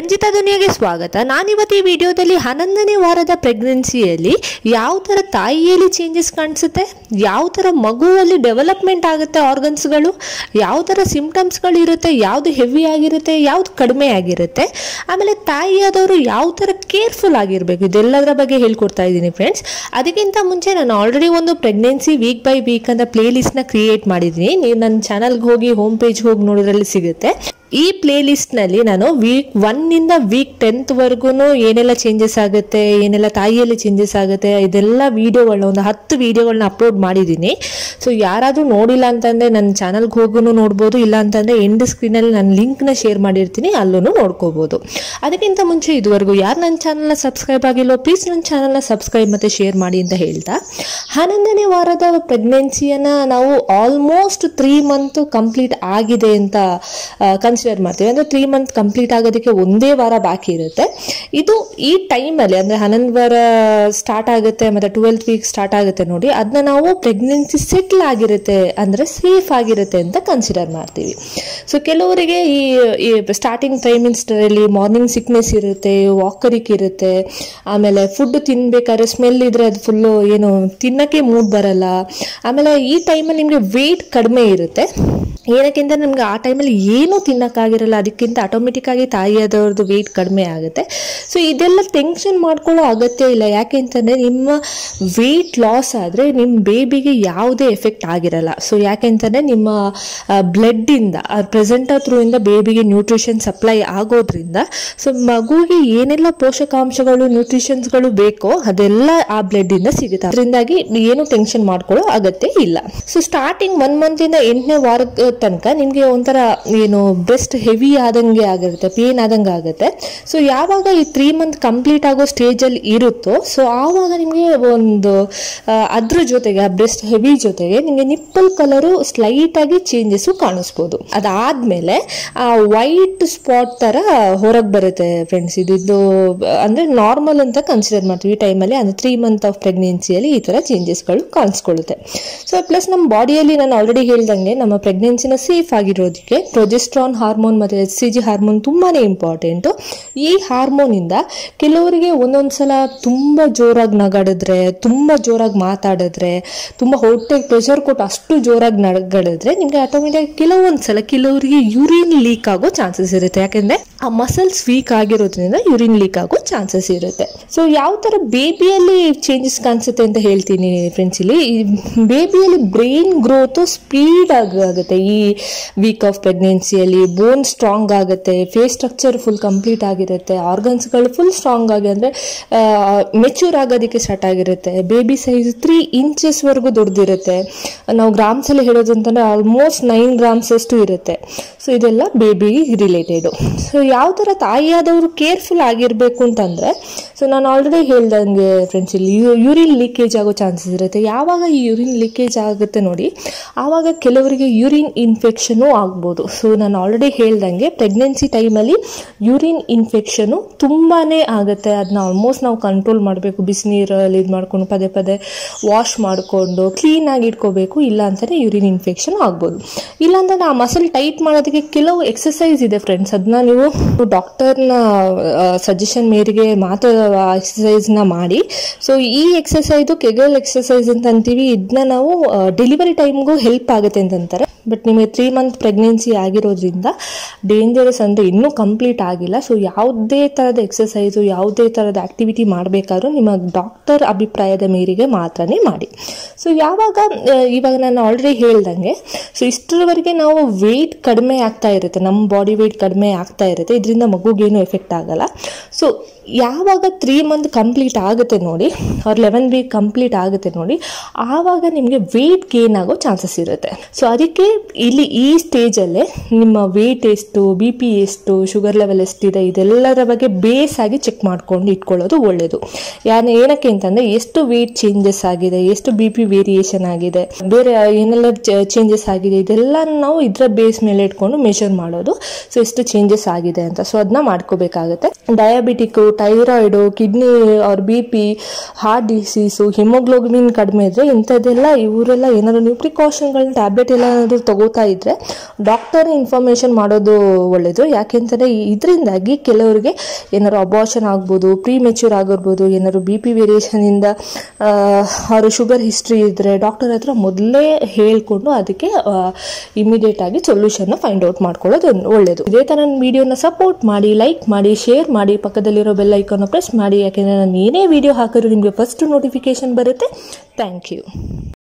ರಂಜಿತಾ ದುನಿಯಾಗೆ ಸ್ವಾಗತ ನಾನಿವತ್ತು ಈ ವಿಡಿಯೋದಲ್ಲಿ ಹನ್ನೊಂದನೇ ವಾರದ ಪ್ರೆಗ್ನೆನ್ಸಿಯಲ್ಲಿ ಯಾವ ಥರ ತಾಯಿಯಲ್ಲಿ ಚೇಂಜಸ್ ಕಾಣಿಸುತ್ತೆ ಯಾವ ಥರ ಮಗುವಲ್ಲಿ ಡೆವಲಪ್ಮೆಂಟ್ ಆಗುತ್ತೆ ಆರ್ಗನ್ಸ್ಗಳು ಯಾವ ಥರ ಸಿಂಪ್ಟಮ್ಸ್ಗಳು ಇರುತ್ತೆ ಯಾವುದು ಹೆವಿ ಆಗಿರುತ್ತೆ ಯಾವುದು ಕಡಿಮೆ ಆಗಿರುತ್ತೆ ಆಮೇಲೆ ತಾಯಿಯಾದವರು ಯಾವ ಥರ ಕೇರ್ಫುಲ್ ಆಗಿರಬೇಕು ಇದೆಲ್ಲದರ ಬಗ್ಗೆ ಹೇಳ್ಕೊಡ್ತಾ ಇದ್ದೀನಿ ಫ್ರೆಂಡ್ಸ್ ಅದಕ್ಕಿಂತ ಮುಂಚೆ ನಾನು ಆಲ್ರೆಡಿ ಒಂದು ಪ್ರೆಗ್ನೆನ್ಸಿ ವೀಕ್ ಬೈ ವೀಕ್ ಅಂತ ಪ್ಲೇ ಲಿಸ್ಟ್ನ ಕ್ರಿಯೇಟ್ ಮಾಡಿದ್ದೀನಿ ನೀವು ನನ್ನ ಚಾನಲ್ಗೆ ಹೋಗಿ ಹೋಮ್ ಪೇಜ್ ಹೋಗಿ ನೋಡೋದ್ರಲ್ಲಿ ಸಿಗುತ್ತೆ ಈ ಪ್ಲೇ ಲಿಸ್ಟ್ನಲ್ಲಿ ನಾನು ವೀಕ್ ಒನ್ನಿಂದ ವೀಕ್ ಟೆಂತ್ವರೆಗೂ ಏನೆಲ್ಲ ಚೇಂಜಸ್ ಆಗುತ್ತೆ ಏನೆಲ್ಲ ತಾಯಿಯಲ್ಲಿ ಚೇಂಜಸ್ ಆಗುತ್ತೆ ಇದೆಲ್ಲ ವೀಡಿಯೋಗಳನ್ನ ಒಂದು ಹತ್ತು ವೀಡಿಯೋಗಳನ್ನ ಅಪ್ಲೋಡ್ ಮಾಡಿದ್ದೀನಿ ಸೊ ಯಾರಾದರೂ ನೋಡಿಲ್ಲ ಅಂತಂದರೆ ನನ್ನ ಚಾನಲ್ಗೆ ಹೋಗೂ ನೋಡ್ಬೋದು ಇಲ್ಲ ಅಂತಂದರೆ ಎಂಡ್ ಸ್ಕ್ರೀನಲ್ಲಿ ನಾನು ಲಿಂಕ್ನ ಶೇರ್ ಮಾಡಿರ್ತೀನಿ ಅಲ್ಲೂ ನೋಡ್ಕೋಬೋದು ಅದಕ್ಕಿಂತ ಮುಂಚೆ ಇದುವರೆಗೂ ಯಾರು ನನ್ನ ಚಾನಲ್ನ ಸಬ್ಸ್ಕ್ರೈಬ್ ಆಗಿಲ್ಲೋ ಪ್ಲೀಸ್ ನನ್ನ ಚಾನಲ್ನ ಸಬ್ಸ್ಕ್ರೈಬ್ ಮತ್ತು ಶೇರ್ ಮಾಡಿ ಅಂತ ಹೇಳ್ತಾ ಹನ್ನೊಂದನೇ ವಾರದ ಪ್ರೆಗ್ನೆನ್ಸಿಯನ್ನು ನಾವು ಆಲ್ಮೋಸ್ಟ್ ತ್ರೀ ಮಂತ್ ಕಂಪ್ಲೀಟ್ ಆಗಿದೆ ಅಂತ ಕನ್ಸಿಡರ್ ಮಾಡ್ತೀವಿ ಅಂದರೆ ತ್ರೀ ಮಂತ್ ಕಂಪ್ಲೀಟ್ ಆಗೋದಕ್ಕೆ ಒಂದೇ ವಾರ ಬಾಕಿ ಇರುತ್ತೆ ಇದು ಈ ಟೈಮಲ್ಲಿ ಅಂದರೆ ಹನ್ನೊಂದು ವಾರ ಸ್ಟಾರ್ಟ್ ಆಗುತ್ತೆ ಮತ್ತು ಟ್ವೆಲ್ತ್ ವೀಕ್ ಸ್ಟಾರ್ಟ್ ಆಗುತ್ತೆ ನೋಡಿ ಅದನ್ನ ನಾವು ಪ್ರೆಗ್ನೆನ್ಸಿ ಸೆಟ್ಲ್ ಆಗಿರುತ್ತೆ ಅಂದರೆ ಸೇಫ್ ಆಗಿರುತ್ತೆ ಅಂತ ಕನ್ಸಿಡರ್ ಮಾಡ್ತೀವಿ ಸೊ ಕೆಲವರಿಗೆ ಈ ಈ ಸ್ಟಾರ್ಟಿಂಗ್ ಟೈಮಿಂಗ್ಸ್ನಲ್ಲಿ ಮಾರ್ನಿಂಗ್ ಸಿಕ್ನೆಸ್ ಇರುತ್ತೆ ವಾಕರಿಕ್ ಇರುತ್ತೆ ಆಮೇಲೆ ಫುಡ್ ತಿನ್ಬೇಕಾದ್ರೆ ಸ್ಮೆಲ್ ಇದ್ರೆ ಅದು ಫುಲ್ಲು ಏನು ತಿನ್ನಕ್ಕೆ ಮೂಡ್ ಬರಲ್ಲ ಆಮೇಲೆ ಈ ಟೈಮಲ್ಲಿ ನಿಮಗೆ ವೆಯ್ಟ್ ಕಡಿಮೆ ಇರುತ್ತೆ ಏನಕ್ಕಿಂತ ನಿಮ್ಗೆ ಆ ಟೈಮಲ್ಲಿ ಏನೂ ತಿನ್ನೋಕ್ಕಾಗಿರಲ್ಲ ಅದಕ್ಕಿಂತ ಆಟೋಮೆಟಿಕ್ ಆಗಿ ತಾಯಿಯಾದವ್ರದ್ದು ವೆಯ್ಟ್ ಕಡಿಮೆ ಆಗುತ್ತೆ ಸೊ ಇದೆಲ್ಲ ಟೆನ್ಷನ್ ಮಾಡ್ಕೊಳ್ಳೋ ಅಗತ್ಯ ಇಲ್ಲ ಯಾಕೆ ಅಂತಂದರೆ ನಿಮ್ಮ ವೆಯ್ಟ್ ಲಾಸ್ ಆದರೆ ನಿಮ್ಮ ಬೇಬಿಗೆ ಯಾವುದೇ ಎಫೆಕ್ಟ್ ಆಗಿರಲ್ಲ ಸೊ ಯಾಕೆ ಅಂತಂದರೆ ನಿಮ್ಮ ಬ್ಲಡ್ಡಿಂದ ಪ್ರೆಸೆಂಟರ್ ಥ್ರೂಯಿಂದ ಬೇಬಿಗೆ ನ್ಯೂಟ್ರಿಷನ್ ಸಪ್ಲೈ ಆಗೋದ್ರಿಂದ ಸೊ ಮಗುವಿಗೆ ಏನೆಲ್ಲ ಪೋಷಕಾಂಶಗಳು ನ್ಯೂಟ್ರಿಷನ್ಸ್ಗಳು ಬೇಕೋ ಅದೆಲ್ಲ ಆ ಬ್ಲಡ್ಡಿಂದ ಸಿಗುತ್ತೆ ಅದರಿಂದಾಗಿ ಏನು ಟೆನ್ಷನ್ ಮಾಡ್ಕೊಳ್ಳೋ ಅಗತ್ಯ ಇಲ್ಲ ಸೊ ಸ್ಟಾರ್ಟಿಂಗ್ ಒನ್ ಮಂತಿಂದ ಎಂಟನೇ ವಾರದ ತನಕ ನಿಮಗೆ ಒಂಥರ ಏನು ಬ್ರೆಸ್ಟ್ ಹೆವಿ ಆದಂಗೆ ಆಗಿರುತ್ತೆ ಪೇನ್ ಆದಂಗೆ ಆಗುತ್ತೆ ಸೊ ಯಾವಾಗ ಈ ತ್ರೀ ಮಂತ್ ಕಂಪ್ಲೀಟ್ ಆಗೋ ಸ್ಟೇಜಲ್ಲಿ ಇರುತ್ತೋ ಸೊ ಆವಾಗ ನಿಮಗೆ ಒಂದು ಆ, ಅದ್ರ ಜೊತೆಗೆ ಆ ಬ್ರೆಸ್ಟ್ ಹೆವಿ ಜೊತೆಗೆ ನಿಮಗೆ ನಿಪ್ಪಲ್ ಕಲರು ಸ್ಲೈಟ್ ಆಗಿ ಚೇಂಜಸ್ ಕಾಣಿಸ್ಬೋದು ಅದಾದ್ಮೇಲೆ ಆ ವೈಟ್ ಸ್ಪಾಟ್ ತರ ಹೊರಗೆ ಬರುತ್ತೆ ಫ್ರೆಂಡ್ಸ್ ಇದು ಇದು ಅಂದ್ರೆ ನಾರ್ಮಲ್ ಅಂತ ಕನ್ಸಿಡರ್ ಮಾಡ್ತೀವಿ ಈ ಟೈಮಲ್ಲಿ ಅಂದ್ರೆ ತ್ರೀ ಮಂತ್ ಆಫ್ ಪ್ರೆಗ್ನೆನ್ಸಿಯಲ್ಲಿ ಈ ತರ ಚೇಂಜಸ್ಗಳು ಕಾಣಿಸ್ಕೊಳ್ಳುತ್ತೆ ಸೊ ಪ್ಲಸ್ ನಮ್ಮ ಬಾಡಿಯಲ್ಲಿ ನಾನು ಆಲ್ರೆಡಿ ಹೇಳ್ದಂಗೆ ನಮ್ಮ ಪ್ರೆಗ್ನೆನ್ಸಿನ ಸೇಫ್ ಆಗಿರೋದಕ್ಕೆ ಪ್ರೊಜೆಸ್ಟ್ರಾನ್ ಹಾರ್ಮೋನ್ ಮತ್ತು ಎಚ್ ಸಿ ಜಿ ಹಾರ್ಮೋನ್ ತುಂಬಾನೇ ಇಂಪಾರ್ಟೆಂಟು ಈ ಹಾರ್ಮೋನಿಂದ ಕೆಲವರಿಗೆ ಒಂದೊಂದ್ಸಲ ತುಂಬ ಜೋರಾಗಿ ನಗಾಡಿದ್ರೆ ತುಂಬ ಜೋರಾಗಿ ಮಾತಾಡಿದ್ರೆ ತುಂಬ ಹೊಟ್ಟೆಗೆ ಪ್ರೆಷರ್ ಕೊಟ್ಟು ಅಷ್ಟು ಜೋರಾಗಿ ನಗಾಡಿದ್ರೆ ನಿಮಗೆ ಆಟೋಮೆಟಿಕ್ ಕೆಲವೊಂದು ಸಲ ಕೆಲವರಿಗೆ ಯೂರಿನ್ ಲೀಕ್ ಆಗೋ ಚಾನ್ಸಸ್ ಇರುತ್ತೆ ಯಾಕೆಂದ್ರೆ ಆ ಮಸಲ್ಸ್ ವೀಕ್ ಆಗಿರೋದ್ರಿಂದ ಯೂರಿನ್ ಲೀಕ್ ಆಗೋ ಚಾನ್ಸಸ್ ಇರುತ್ತೆ ಸೊ ಯಾವ ಥರ ಬೇಬಿಯಲ್ಲಿ ಚೇಂಜಸ್ ಕಾಣಿಸುತ್ತೆ ಅಂತ ಹೇಳ್ತೀನಿ ಫ್ರೆಂಡ್ಸ್ ಇಲ್ಲಿ ಬೇಬಿಯಲ್ಲಿ ಬ್ರೈನ್ ಗ್ರೋತು ಸ್ಪೀಡ್ ಆಗುತ್ತೆ ಈ ವೀಕ್ ಆಫ್ ಪ್ರೆಗ್ನೆನ್ಸಿಯಲ್ಲಿ ಬೋನ್ ಸ್ಟ್ರಾಂಗ್ ಆಗುತ್ತೆ ಫೇಸ್ ಸ್ಟ್ರಕ್ಚರ್ ಫುಲ್ ಕಂಪ್ಲೀಟ್ ಆಗಿರುತ್ತೆ ಆರ್ಗನ್ಸ್ಗಳು ಫುಲ್ ಸ್ಟ್ರಾಂಗ್ ಆಗಿ ಅಂದರೆ ಮೆಚ್ಯೂರ್ ಆಗೋದಕ್ಕೆ ಸ್ಟಾರ್ಟ್ ಆಗಿರುತ್ತೆ ಬೇಬಿ ಸೈಜ್ ತ್ರೀ ಇಂಚಸ್ವರೆಗೂ ದೊಡ್ಡದಿರುತ್ತೆ ನಾವು ಗ್ರಾಮ್ಸಲ್ಲಿ ಹೇಳೋದು ಅಂತಂದರೆ ಆಲ್ಮೋಸ್ಟ್ ನೈನ್ ಗ್ರಾಮ್ಸ್ ಅಷ್ಟು ಇರುತ್ತೆ ಸೊ ಇದೆಲ್ಲ ಬೇಬಿ ರಿಲೇಟೆಡು ಸೊ ಯಾವ ಥರ ತಾಯಿಯಾದವರು ಕೇರ್ಫುಲ್ ಆಗಿರಬೇಕು ಅಂತಂದರೆ ಸೊ ನಾನು ಆಲ್ರೆಡಿ ಹೇಳ್ದಂಗೆ ಫ್ರೆಂಡ್ಸ್ ಇಲ್ಲಿ ಯೂರಿನ್ ಲೀಕೇಜ್ ಆಗೋ ಚಾನ್ಸಸ್ ಇರುತ್ತೆ ಯಾವಾಗ ಈ ಯೂರಿನ್ ಲೀಕೇಜ್ ಆಗುತ್ತೆ ನೋಡಿ ಆವಾಗ ಕೆಲವರಿಗೆ ಯೂರಿನ್ ಇನ್ಫೆಕ್ಷನು ಆಗ್ಬೋದು ಸೊ ನಾನು ಆಲ್ರೆಡಿ ಹೇಳ್ದಂಗೆ ಪ್ರೆಗ್ನೆನ್ಸಿ ಟೈಮಲ್ಲಿ ಯೂರಿನ್ ಇನ್ಫೆಕ್ಷನು ತುಂಬಾ ಆಗುತ್ತೆ ಅದನ್ನ ಆಲ್ಮೋಸ್ಟ್ ನಾವು ಕಂಟ್ರೋಲ್ ಮಾಡಬೇಕು ಬಿಸಿನೀರಲ್ಲಿ ಇದು ಮಾಡ್ಕೊಂಡು ಪದೇ ಪದೇ ವಾಶ್ ಮಾಡಿಕೊಂಡು ಕ್ಲೀನಾಗಿ ಇಟ್ಕೋಬೇಕು ಇಲ್ಲ ಅಂತಂದರೆ ಯೂರಿನ್ ಇನ್ಫೆಕ್ಷನ್ ಆಗ್ಬೋದು ಇಲ್ಲ ಅಂತಂದ್ರೆ ಆ ಮಸಲ್ ಟೈಟ್ ಮಾಡೋದಕ್ಕೆ ಕೆಲವು ಎಕ್ಸಸೈಸ್ ಇದೆ ಫ್ರೆಂಡ್ಸ್ ಅದನ್ನ ನೀವು ಡಾಕ್ಟರ್ನ ಸಜೆಷನ್ ಮೇರೆಗೆ ಮಾತ್ರ ಎಕ್ಸಸೈಸ್ನ ಮಾಡಿ ಸೊ ಈ ಎಕ್ಸಸೈದು ಕೆಗಲ್ ಎಕ್ಸಸೈಸ್ ಅಂತ ಅಂತೀವಿ ಇದನ್ನ ನಾವು ಡೆಲಿವರಿ ಟೈಮ್ಗೂ ಹೆಲ್ಪ್ ಆಗುತ್ತೆ ಅಂತಂತಾರೆ ಬಟ್ ನಿಮಗೆ ತ್ರೀ ಮಂತ್ ಪ್ರೆಗ್ನೆನ್ಸಿ ಆಗಿರೋದ್ರಿಂದ ಡೇಂಜರಸ್ ಅಂದರೆ ಇನ್ನೂ ಕಂಪ್ಲೀಟ್ ಆಗಿಲ್ಲ ಸೊ ಯಾವುದೇ ಥರದ ಎಕ್ಸಸೈಸು ಯಾವುದೇ ಥರದ ಆ್ಯಕ್ಟಿವಿಟಿ ಮಾಡಬೇಕಾದ್ರೂ ನಿಮ್ಮ ಡಾಕ್ಟರ್ ಅಭಿಪ್ರಾಯದ ಮೇರೆಗೆ ಮಾತ್ರನೇ ಮಾಡಿ ಸೊ ಯಾವಾಗ ಆ, ಇವಾಗ ನಾನು ಆಲ್ರೆಡಿ ಹೇಳ್ದಂಗೆ ಸೊ ಇಷ್ಟರವರೆಗೆ ನಾವು ವೆಯ್ಟ್ ಕಡಿಮೆ ಆಗ್ತಾ ಇರುತ್ತೆ ನಮ್ಮ ಬಾಡಿ ವೆಯ್ಟ್ ಕಡಿಮೆ ಆಗ್ತಾ ಇರುತ್ತೆ ಇದರಿಂದ ಮಗುಗೇನು ಎಫೆಕ್ಟ್ ಆಗಲ್ಲ ಸೊ ಯಾವಾಗ ತ್ರೀ ಮಂತ್ ಕಂಪ್ಲೀಟ್ ಆಗುತ್ತೆ ನೋಡಿ ಅವ್ರ ಲೆವೆನ್ ವೀಕ್ ಕಂಪ್ಲೀಟ್ ಆಗುತ್ತೆ ನೋಡಿ ಆವಾಗ ನಿಮಗೆ ವೆಯ್ಟ್ ಗೇನ್ ಆಗೋ ಚಾನ್ಸಸ್ ಇರುತ್ತೆ ಸೊ ಅದಕ್ಕೆ ಇಲ್ಲಿ ಈ ಸ್ಟೇಜಲ್ಲೇ ನಿಮ್ಮ ವೆಯ್ಟ್ ಎಷ್ಟು ಬಿ ಪಿ ಎಷ್ಟು ಶುಗರ್ ಲೆವೆಲ್ ಎಷ್ಟಿದೆ ಇದೆಲ್ಲದರ ಬಗ್ಗೆ ಬೇಸ್ ಆಗಿ ಚೆಕ್ ಮಾಡ್ಕೊಂಡು ಇಟ್ಕೊಳ್ಳೋದು ಒಳ್ಳೆಯದು ಯಾರು ಏನಕ್ಕೆ ಅಂತಂದರೆ ಎಷ್ಟು ವೆಯ್ಟ್ ಚೇಂಜಸ್ ಆಗಿದೆ ಎಷ್ಟು ಬಿ ಪಿ ವೇರಿಯೇಷನ್ ಆಗಿದೆ ಬೇರೆ ಏನೆಲ್ಲ ಚೇಂಜಸ್ ಆಗಿದೆ ಇದೆಲ್ಲ ನಾವು ಇದರ ಬೇಸ್ ಮೇಲೆ ಇಟ್ಕೊಂಡು ಮೆಷರ್ ಮಾಡೋದು ಸೊ ಎಷ್ಟು ಚೇಂಜಸ್ ಆಗಿದೆ ಅಂತ ಸೊ ಅದನ್ನ ಮಾಡ್ಕೋಬೇಕಾಗತ್ತೆ ಡಯಾಬಿಟಿಕ್ಕು ಟೈರಾಯ್ಡು ಕಿಡ್ನಿ ಅವ್ರ B P heart disease haemoglobin ಕಡಿಮೆ ಇದ್ದರೆ ಇಂಥದ್ದೆಲ್ಲ ಇವರೆಲ್ಲ ಏನಾದ್ರು ನೀವು ಪ್ರಿಕಾಷನ್ಗಳನ್ನ ಟ್ಯಾಬ್ಲೆಟ್ ಎಲ್ಲ ಏನಾದರೂ ತಗೋತಾ ಇದ್ದರೆ ಡಾಕ್ಟರ್ ಇನ್ಫಾರ್ಮೇಷನ್ ಮಾಡೋದು ಒಳ್ಳೆಯದು ಯಾಕೆಂತಂದರೆ ಇದರಿಂದಾಗಿ ಕೆಲವರಿಗೆ ಏನಾದ್ರು ಅಬಾರ್ಷನ್ ಆಗ್ಬೋದು ಪ್ರೀ ಮೆಚ್ಯೂರ್ ಆಗಿರ್ಬೋದು ಏನಾದ್ರು ಬಿ ಪಿ ವೇರಿಯೇಷನಿಂದ ಅವರು ಶುಗರ್ ಹಿಸ್ಟ್ರಿ ಇದ್ದರೆ ಡಾಕ್ಟರ್ ಹತ್ರ ಮೊದಲೇ ಹೇಳ್ಕೊಂಡು ಅದಕ್ಕೆ ಇಮಿಡಿಯೇಟ್ ಆಗಿ ಸೊಲ್ಯೂಷನ್ನ ಫೈಂಡ್ ಔಟ್ ಮಾಡ್ಕೊಳ್ಳೋದು ಒಳ್ಳೆಯದು ಇದೇ ಥರ ನನ್ನ ವಿಡಿಯೋನ ಸಪೋರ್ಟ್ ಮಾಡಿ ಲೈಕ್ ಮಾಡಿ ಶೇರ್ ಮಾಡಿ ಪಕ್ಕದಲ್ಲಿರೋ ಬೆಲ್ ಐಕಾನ್ನ ಪ್ರೆಸ್ ಮಾಡಿ ಯಾಕೆಂದರೆ ನಾನು ಏನೇ ವಿಡಿಯೋ ಹಾಕಿದ್ರು ನಿಮಗೆ ಫಸ್ಟ್ ನೋಟಿಫಿಕೇಶನ್ ಬರುತ್ತೆ ಥ್ಯಾಂಕ್ ಯು